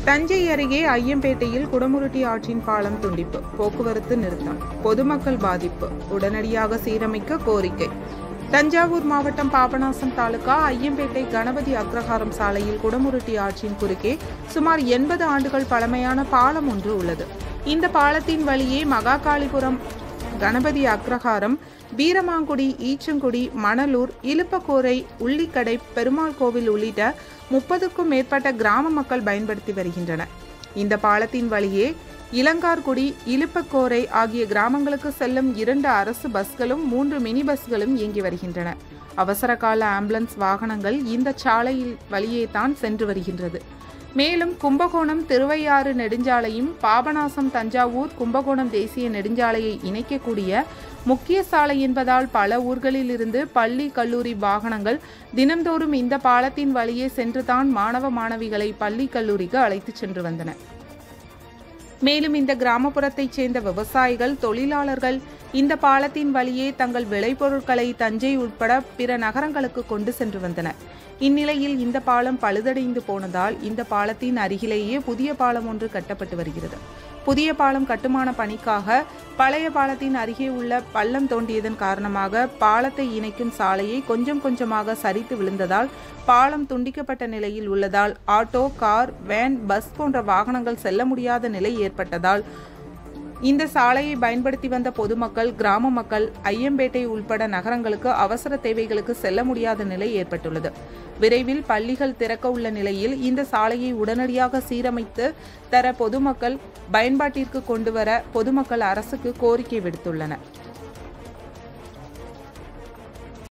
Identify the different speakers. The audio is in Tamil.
Speaker 1: தஞ்சை அருகே ஐயம்பேட்டையில் குடமுருட்டி ஆற்றின் பாலம் துண்டிப்பு போக்குவரத்து நிறுத்தம் பொதுமக்கள் பாதிப்பு உடனடியாக சீரமைக்க கோரிக்கை தஞ்சாவூர் மாவட்டம் பாபநாசம் தாலுகா ஐயம்பேட்டை கணபதி அக்ரஹாரம் சாலையில் குடமுருட்டி ஆற்றின் குறுக்கே சுமார் எண்பது ஆண்டுகள் பழமையான பாலம் ஒன்று உள்ளது இந்த பாலத்தின் வழியே மகாகாளிபுரம் கணபதி அக்ரஹாரம் வீரமாங்குடி ஈச்சங்குடி மணலூர் இலுப்பக்கோரை உள்ளிக்கடை பெருமாள் கோவில் உள்ளிட்ட முப்பதுக்கும் மேற்பட்ட கிராம மக்கள் பயன்படுத்தி வருகின்றனர் இந்த பாலத்தின் வழியே இளங்கார்குடி இலுப்பக்கோரை ஆகிய கிராமங்களுக்கு செல்லும் இரண்டு அரசு பஸ்களும் மூன்று மினி பஸ்களும் இயங்கி வருகின்றன அவசர கால ஆம்புலன்ஸ் வாகனங்கள் இந்த சாலையில் வழியே தான் சென்று வருகின்றது மேலும் கும்பகோணம் திருவையாறு நெடுஞ்சாலையும் பாபநாசம் தஞ்சாவூர் கும்பகோணம் தேசிய நெடுஞ்சாலையை இணைக்கக்கூடிய முக்கிய சாலை என்பதால் பல ஊர்களில் இருந்து பள்ளி கல்லூரி வாகனங்கள் தினம்தோறும் இந்த பாலத்தின் வழியே சென்றுதான் மாணவ மாணவிகளை பள்ளி கல்லூரிக்கு அழைத்துச் சென்று வந்தன மேலும் இந்த கிராமப்புறத்தைச் சேர்ந்த விவசாயிகள் தொழிலாளர்கள் இந்த பாலத்தின் வழியே தங்கள் விளைபொருட்களை தஞ்சை உட்பட பிற நகரங்களுக்கு கொண்டு சென்று வந்தனர் இந்நிலையில் இந்த பாலம் பழுதடைந்து போனதால் இந்த பாலத்தின் அருகிலேயே புதிய பாலம் ஒன்று கட்டப்பட்டு வருகிறது புதிய பாலம் கட்டுமான பணிக்காக பழைய பாலத்தின் அருகே உள்ள பள்ளம் தோண்டியதன் காரணமாக பாலத்தை இணைக்கும் சாலையை கொஞ்சம் கொஞ்சமாக சரித்து விழுந்ததால் பாலம் துண்டிக்கப்பட்ட நிலையில் உள்ளதால் ஆட்டோ கார் வேன் பஸ் போன்ற வாகனங்கள் செல்ல முடியாத நிலை ஏற்பட்டதால் இந்த சாலையை பயன்படுத்தி வந்த பொதுமக்கள் கிராம மக்கள் ஐயம்பேட்டை உள்பட நகரங்களுக்கு அவசர தேவைகளுக்கு செல்ல முடியாத நிலை ஏற்பட்டுள்ளது விரைவில் பள்ளிகள் திறக்க உள்ள நிலையில் இந்த சாலையை உடனடியாக சீரமைத்து தர பொதுமக்கள் பயன்பாட்டிற்கு கொண்டுவர பொதுமக்கள் அரசுக்கு கோரிக்கை விடுத்துள்ளனர்